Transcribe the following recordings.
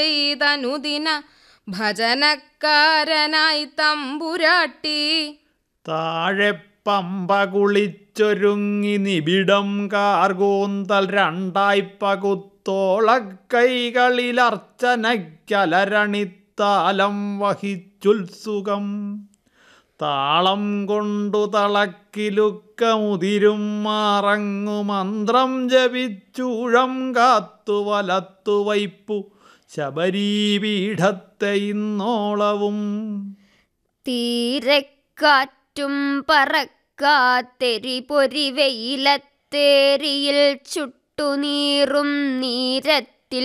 ചെയ്തനുദിന ഭജനക്കാരനായി തമ്പുരാട്ടി താഴെ പമ്പ കുളിച്ചൊരുങ്ങി നിബിഡം കാർകൂന്തൽ രണ്ടായി പകുത്തോളക്കൈകളിലർച്ചനയ്ക്കലരണിത്താലം വഹിച്ചുത്സുകം താളം കൊണ്ടു തളക്കിലുക്കമുതിരും മാറങ്ങു മന്ത്രം ജപിച്ചൂഴം കാത്തു വലത്തു വൈപ്പു ശബരീപീഠത്തെ ഇന്നോളവും തീരക്കാറ്റും പറക്കാത്തെരി പൊരി വെയിലത്തേരിയിൽ ചുട്ടുനീറും നീരത്തിൽ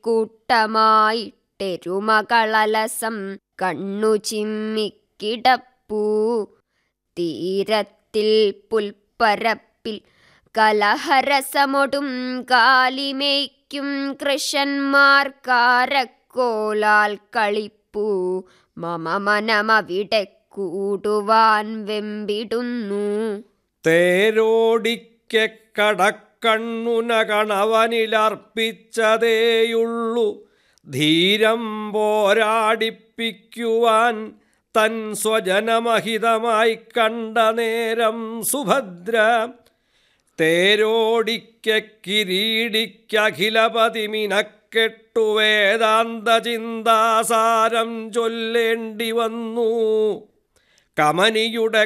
കൂട്ടമായിട്ടെരുമകളലസം കണ്ണു ചിമ്മിക്കിടപ്പൂ തീരത്തിൽ പുൽപ്പരപ്പിൽ കലഹരസമൊടും കാലിമേയ്ക്കും കൃഷന്മാർ കാരക്കോലാൽ കളിപ്പൂ മമ മനമവിടെ കൂടുവാൻ വെമ്പിടുന്നു തേരോടിക്ക കടക്കണ്ണുന കണവനിലർപ്പിച്ചതേയുള്ളു ധീരം പോരാടിപ്പിക്കുവാൻ തൻ സ്വജനമഹിതമായി കണ്ട നേരം സുഭദ്ര തേരോടിക്ക കിരീടിക്കഖിലപതി മിനക്കെട്ടു വേദാന്ത ചിന്താസാരം ചൊല്ലേണ്ടി വന്നു കമനിയുടെ